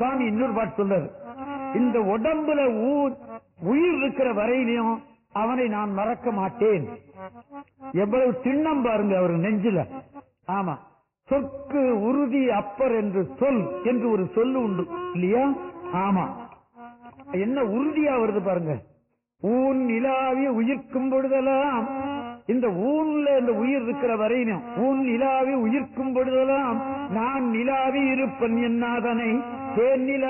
சுவாமி இன்னொரு பாட்டு சொல்றாரு இந்த உடம்புல ஊ- உயிர் இருக்கிற வரையிலையும் அவனை நான் மறக்க மாட்டேன் எவ்வளவு திண்ணம் பாருங்க அவர் நெஞ்சில ஆமா சொற்கு உறுதி அப்பர் என்று சொல் என்று ஒரு சொல்லு உண்டு இல்லையா ஆமா என்ன உறுதியா வருது பாருங்க ஊன் நிலாவி உயிர்க்கும் பொழுதெல்லாம் இந்த ஊன்ல இந்த உயிர் இருக்கிற வரையிலும் ஊன் நிலாவி உயிர்க்கும் பொழுதெல்லாம் நான் நிலாவி இருப்பன் என்னாதனை தேன் நிலா